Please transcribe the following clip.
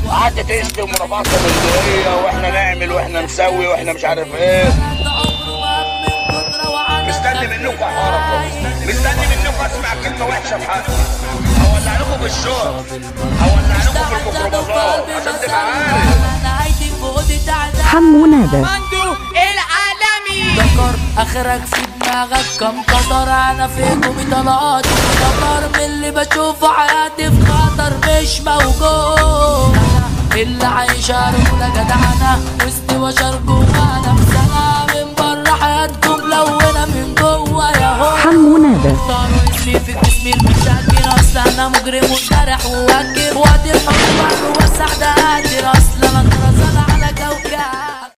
قعدت تشتم ورفعت مليونية واحنا نعمل واحنا نسوي واحنا مش عارف ايه مستني منكم حركة مستني منكم اسمع كلمة وحشة في حقي هولع لكم في الشغل هولع لكم في الميكروباصات عشان تبقى عارف حمو نادى مندو العالمي ذكر اخرك في دماغك كم قطر انا فيكم طلقات خطر من اللي بشوفه حياتي في خطر مش موجود اللي عايشة رجولة جدعانة وسط بشر جوانا مسنا من بره حياتكم لونة من جوا يا هو حمو نادى اختاروا اسمي في جسمي المشاكل اصل انا مجرم وجارح وواكب وادي الحب وسع ده قادر اصل انا اترزل على كوكب